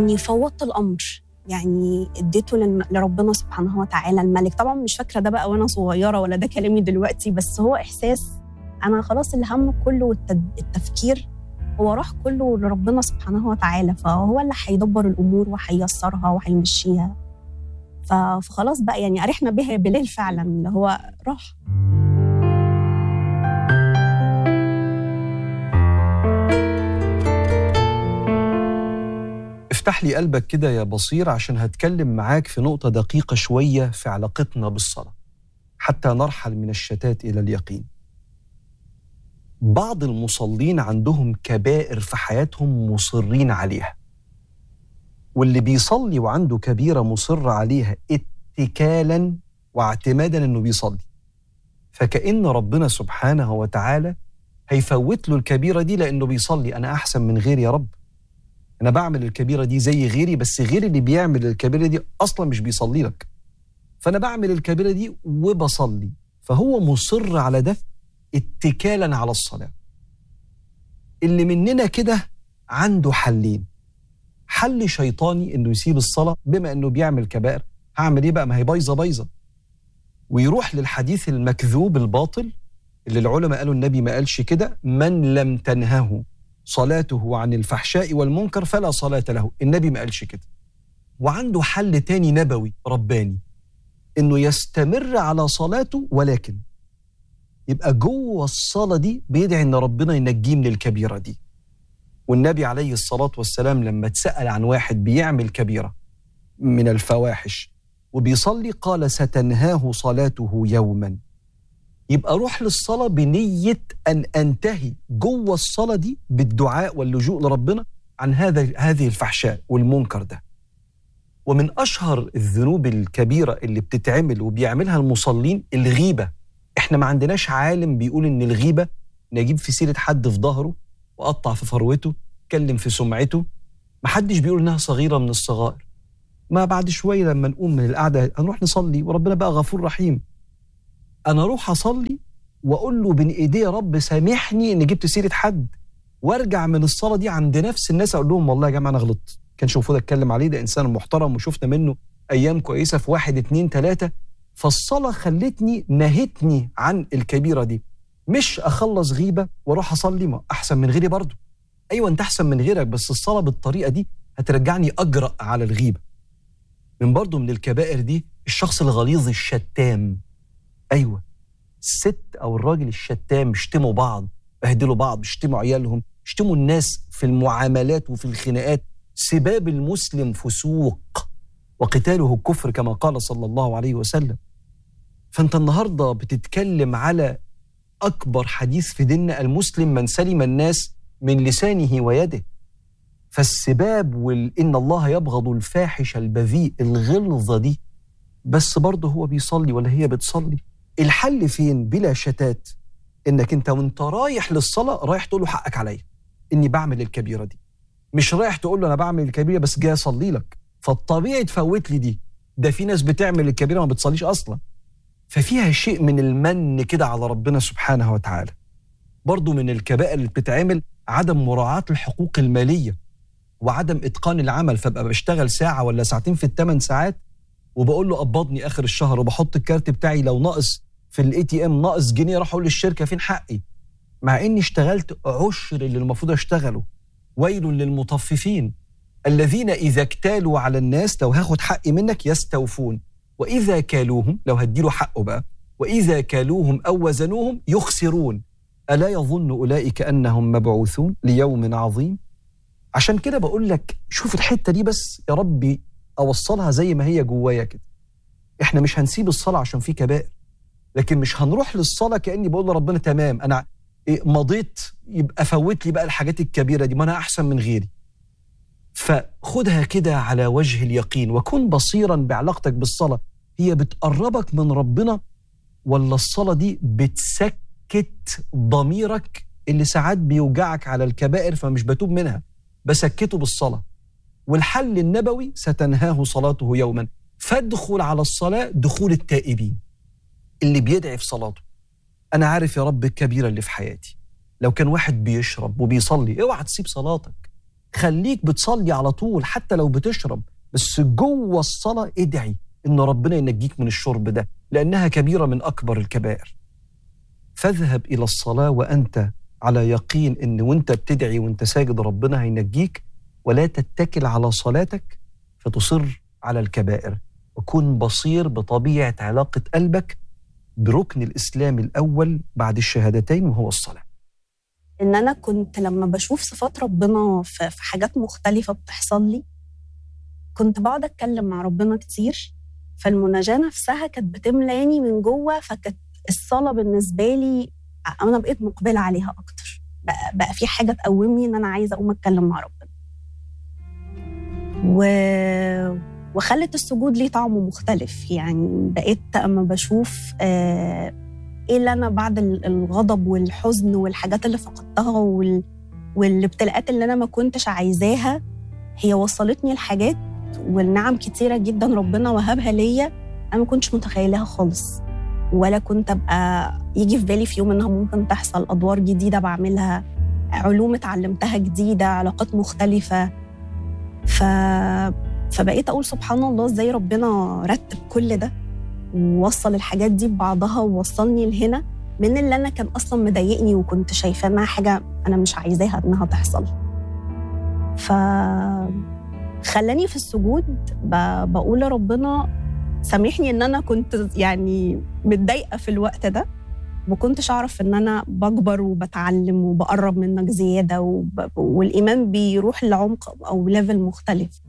اني فوضت الامر يعني اديته للم- لربنا سبحانه وتعالى الملك طبعا مش فاكره ده بقى وانا صغيره ولا ده كلامي دلوقتي بس هو احساس انا خلاص الهم كله والتد- التفكير هو راح كله لربنا سبحانه وتعالى فهو اللي هيدبر الامور وهييسرها وهيمشيها ف- فخلاص بقى يعني ارحنا بها يا بلال فعلا اللي هو راح افتح لي قلبك كده يا بصير عشان هتكلم معاك في نقطة دقيقة شوية في علاقتنا بالصلاة حتى نرحل من الشتات إلى اليقين بعض المصلين عندهم كبائر في حياتهم مصرين عليها واللي بيصلي وعنده كبيرة مصر عليها اتكالا واعتمادا انه بيصلي فكأن ربنا سبحانه وتعالى هيفوت له الكبيرة دي لأنه بيصلي أنا أحسن من غيري يا رب انا بعمل الكبيره دي زي غيري بس غيري اللي بيعمل الكبيره دي اصلا مش بيصلي لك فانا بعمل الكبيره دي وبصلي فهو مصر على ده اتكالا على الصلاه اللي مننا كده عنده حلين حل شيطاني انه يسيب الصلاه بما انه بيعمل كبائر هعمل ايه بقى ما هي بايظه بايظه ويروح للحديث المكذوب الباطل اللي العلماء قالوا النبي ما قالش كده من لم تنهه صلاته عن الفحشاء والمنكر فلا صلاة له النبي ما قالش كده وعنده حل تاني نبوي رباني انه يستمر على صلاته ولكن يبقى جوه الصلاة دي بيدعي ان ربنا ينجيه من الكبيرة دي والنبي عليه الصلاة والسلام لما اتسأل عن واحد بيعمل كبيرة من الفواحش وبيصلي قال ستنهاه صلاته يوما يبقى روح للصلاة بنية أن أنتهي جوه الصلاة دي بالدعاء واللجوء لربنا عن هذا هذه الفحشاء والمنكر ده ومن أشهر الذنوب الكبيرة اللي بتتعمل وبيعملها المصلين الغيبة إحنا ما عندناش عالم بيقول إن الغيبة نجيب في سيرة حد في ظهره وقطع في فروته اتكلم في سمعته محدش بيقول إنها صغيرة من الصغائر ما بعد شوية لما نقوم من القعدة هنروح نصلي وربنا بقى غفور رحيم انا اروح اصلي واقول له بين ايديه يا رب سامحني اني جبت سيره حد وارجع من الصلاه دي عند نفس الناس اقول لهم والله يا جماعه انا غلطت كانش المفروض اتكلم عليه ده انسان محترم وشفنا منه ايام كويسه في واحد اتنين تلاته فالصلاه خلتني نهتني عن الكبيره دي مش اخلص غيبه واروح اصلي ما احسن من غيري برضه ايوه انت احسن من غيرك بس الصلاه بالطريقه دي هترجعني اجرأ على الغيبه من برضه من الكبائر دي الشخص الغليظ الشتام ايوه الست او الراجل الشتام بيشتموا بعض بهدلوا بعض بيشتموا عيالهم بيشتموا الناس في المعاملات وفي الخناقات سباب المسلم فسوق وقتاله كفر كما قال صلى الله عليه وسلم فانت النهارده بتتكلم على اكبر حديث في ديننا المسلم من سلم الناس من لسانه ويده فالسباب وال ان الله يبغض الفاحش البذيء الغلظه دي بس برضه هو بيصلي ولا هي بتصلي الحل فين بلا شتات انك انت وانت رايح للصلاه رايح تقول له حقك عليا اني بعمل الكبيره دي مش رايح تقول له انا بعمل الكبيره بس جاي اصلي لك فالطبيعي تفوت لي دي ده في ناس بتعمل الكبيره ما بتصليش اصلا ففيها شيء من المن كده على ربنا سبحانه وتعالى برضو من الكبائر اللي بتتعمل عدم مراعاة الحقوق المالية وعدم إتقان العمل فبقى بشتغل ساعة ولا ساعتين في الثمان ساعات وبقول له قبضني اخر الشهر وبحط الكارت بتاعي لو ناقص في الاي تي ام ناقص جنيه راح اقول للشركه فين حقي مع اني اشتغلت عشر اللي المفروض اشتغله ويل للمطففين الذين اذا اكتالوا على الناس لو هاخد حقي منك يستوفون واذا كالوهم لو هديله حقه بقى واذا كالوهم او وزنوهم يخسرون الا يظن اولئك انهم مبعوثون ليوم عظيم عشان كده بقول لك شوف الحته دي بس يا ربي اوصلها زي ما هي جوايا كده احنا مش هنسيب الصلاه عشان في كبائر لكن مش هنروح للصلاه كاني بقول لربنا تمام انا إيه مضيت يبقى فوت لي بقى الحاجات الكبيره دي ما انا احسن من غيري فخدها كده على وجه اليقين وكن بصيرا بعلاقتك بالصلاه هي بتقربك من ربنا ولا الصلاه دي بتسكت ضميرك اللي ساعات بيوجعك على الكبائر فمش بتوب منها بسكته بالصلاه والحل النبوي ستنهاه صلاته يوما فادخل على الصلاة دخول التائبين اللي بيدعي في صلاته أنا عارف يا رب الكبيرة اللي في حياتي لو كان واحد بيشرب وبيصلي اوعى تسيب صلاتك خليك بتصلي على طول حتى لو بتشرب بس جوه الصلاه ادعي ان ربنا ينجيك من الشرب ده لانها كبيره من اكبر الكبائر فاذهب الى الصلاه وانت على يقين ان وانت بتدعي وانت ساجد ربنا هينجيك ولا تتكل على صلاتك فتصر على الكبائر وكن بصير بطبيعه علاقه قلبك بركن الاسلام الاول بعد الشهادتين وهو الصلاه ان انا كنت لما بشوف صفات ربنا في في حاجات مختلفه بتحصل لي كنت بقعد اتكلم مع ربنا كتير فالمناجاه نفسها كانت بتملاني من جوه فكانت الصلاه بالنسبه لي انا بقيت مقبله عليها اكتر بقى, بقى في حاجه تقومني ان انا عايزه اقوم اتكلم مع ربنا و... وخلت السجود ليه طعم مختلف يعني بقيت اما بشوف آه ايه اللي انا بعد الغضب والحزن والحاجات اللي فقدتها وال... والابتلاءات اللي انا ما كنتش عايزاها هي وصلتني لحاجات والنعم كتيره جدا ربنا وهبها ليا انا ما كنتش متخيلها خالص ولا كنت ابقى يجي في بالي في يوم انها ممكن تحصل ادوار جديده بعملها علوم اتعلمتها جديده علاقات مختلفه ف فبقيت اقول سبحان الله ازاي ربنا رتب كل ده ووصل الحاجات دي ببعضها ووصلني لهنا من اللي انا كان اصلا مضايقني وكنت شايفاه انها حاجه انا مش عايزاها انها تحصل ف خلاني في السجود بقول لربنا سامحني ان انا كنت يعني متضايقه في الوقت ده ما كنتش اعرف ان انا بكبر وبتعلم وبقرب منك زياده وب... والايمان بيروح لعمق او ليفل مختلف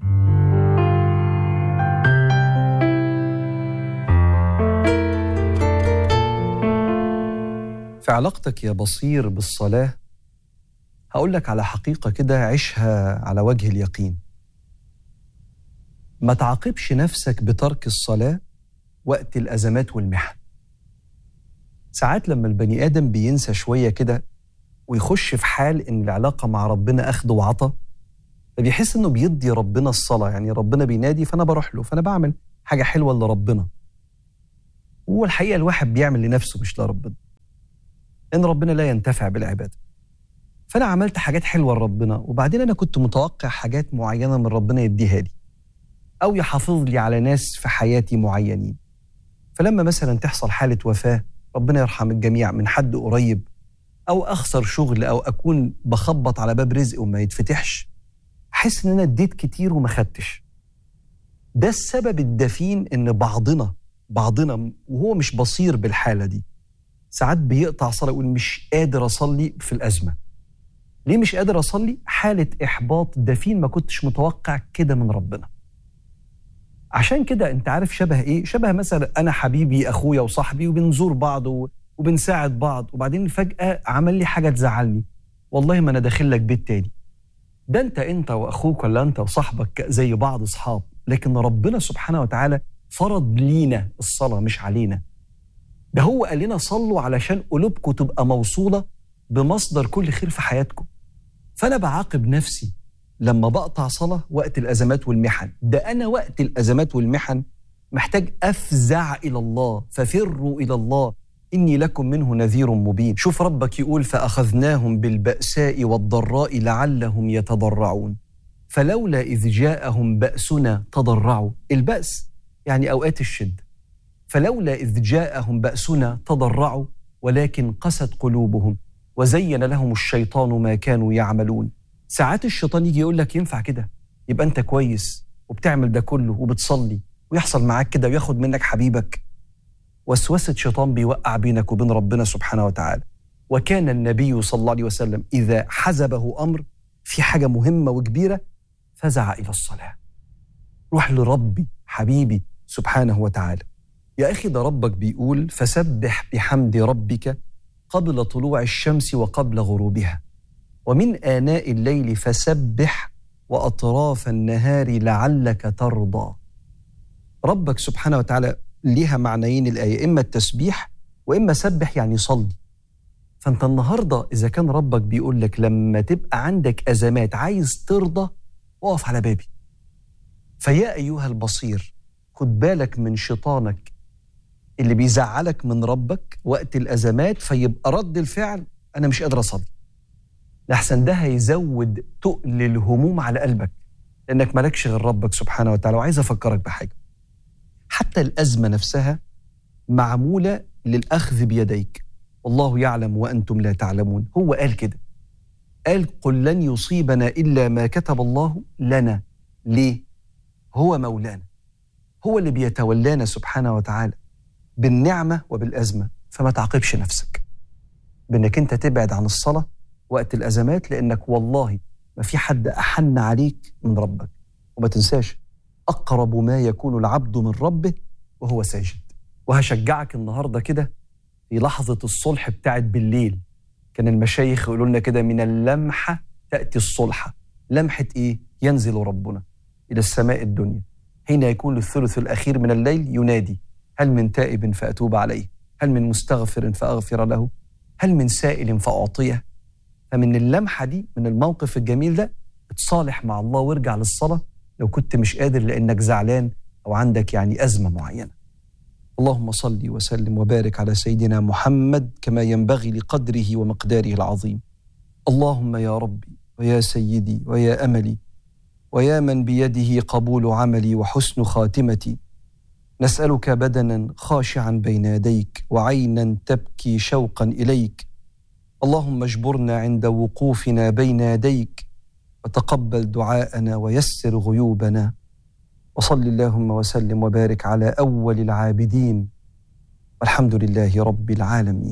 في علاقتك يا بصير بالصلاه هقول لك على حقيقه كده عيشها على وجه اليقين ما تعاقبش نفسك بترك الصلاه وقت الازمات والمحن ساعات لما البني ادم بينسى شويه كده ويخش في حال ان العلاقه مع ربنا اخذ وعطى فبيحس انه بيدي ربنا الصلاه يعني ربنا بينادي فانا بروح له فانا بعمل حاجه حلوه لربنا هو الحقيقه الواحد بيعمل لنفسه مش لربنا ان ربنا لا ينتفع بالعباده فانا عملت حاجات حلوه لربنا وبعدين انا كنت متوقع حاجات معينه من ربنا يديها لي او يحافظ لي على ناس في حياتي معينين فلما مثلا تحصل حاله وفاه ربنا يرحم الجميع من حد قريب او اخسر شغل او اكون بخبط على باب رزق وما يتفتحش احس ان انا اديت كتير وما خدتش ده السبب الدفين ان بعضنا بعضنا وهو مش بصير بالحاله دي ساعات بيقطع صلاه يقول مش قادر اصلي في الازمه ليه مش قادر اصلي حاله احباط دفين ما كنتش متوقع كده من ربنا عشان كده انت عارف شبه ايه شبه مثلا انا حبيبي اخويا وصاحبي وبنزور بعض وبنساعد بعض وبعدين فجاه عمل لي حاجه تزعلني والله ما انا داخل لك بيت تاني ده انت انت واخوك ولا انت وصاحبك زي بعض اصحاب لكن ربنا سبحانه وتعالى فرض لينا الصلاه مش علينا ده هو قال لنا صلوا علشان قلوبكم تبقى موصوله بمصدر كل خير في حياتكم فانا بعاقب نفسي لما بقطع صلاة وقت الأزمات والمحن ده أنا وقت الأزمات والمحن محتاج أفزع إلى الله ففروا إلى الله إني لكم منه نذير مبين شوف ربك يقول فأخذناهم بالبأساء والضراء لعلهم يتضرعون فلولا إذ جاءهم بأسنا تضرعوا البأس يعني أوقات الشدة فلولا إذ جاءهم بأسنا تضرعوا ولكن قست قلوبهم وزين لهم الشيطان ما كانوا يعملون ساعات الشيطان يجي يقول لك ينفع كده يبقى انت كويس وبتعمل ده كله وبتصلي ويحصل معاك كده وياخد منك حبيبك وسوسة شيطان بيوقع بينك وبين ربنا سبحانه وتعالى وكان النبي صلى الله عليه وسلم إذا حزبه أمر في حاجة مهمة وكبيرة فزع إلى الصلاة روح لربي حبيبي سبحانه وتعالى يا أخي ده ربك بيقول فسبح بحمد ربك قبل طلوع الشمس وقبل غروبها ومن آناء الليل فسبح وأطراف النهار لعلك ترضى ربك سبحانه وتعالى ليها معنيين الآية إما التسبيح وإما سبح يعني صلي فأنت النهاردة إذا كان ربك بيقول لك لما تبقى عندك أزمات عايز ترضى اقف على بابي فيا أيها البصير خد بالك من شيطانك اللي بيزعلك من ربك وقت الأزمات فيبقى رد الفعل أنا مش قادر أصلي لحسن ده هيزود تقل الهموم على قلبك لانك مالكش غير ربك سبحانه وتعالى وعايز افكرك بحاجه حتى الازمه نفسها معموله للاخذ بيديك والله يعلم وانتم لا تعلمون هو قال كده قال قل لن يصيبنا الا ما كتب الله لنا ليه هو مولانا هو اللي بيتولانا سبحانه وتعالى بالنعمه وبالازمه فما تعاقبش نفسك بانك انت تبعد عن الصلاه وقت الازمات لانك والله ما في حد احن عليك من ربك وما تنساش اقرب ما يكون العبد من ربه وهو ساجد وهشجعك النهارده كده في لحظه الصلح بتاعت بالليل كان المشايخ يقولوا لنا كده من اللمحه تاتي الصلحه لمحه ايه ينزل ربنا الى السماء الدنيا حين يكون الثلث الاخير من الليل ينادي هل من تائب فاتوب عليه هل من مستغفر فاغفر له هل من سائل فاعطيه فمن اللمحه دي من الموقف الجميل ده اتصالح مع الله وارجع للصلاه لو كنت مش قادر لانك زعلان او عندك يعني ازمه معينه. اللهم صل وسلم وبارك على سيدنا محمد كما ينبغي لقدره ومقداره العظيم. اللهم يا ربي ويا سيدي ويا املي ويا من بيده قبول عملي وحسن خاتمتي نسالك بدنا خاشعا بين يديك وعينا تبكي شوقا اليك اللهم اجبرنا عند وقوفنا بين يديك وتقبل دعاءنا ويسر غيوبنا وصل اللهم وسلم وبارك على اول العابدين والحمد لله رب العالمين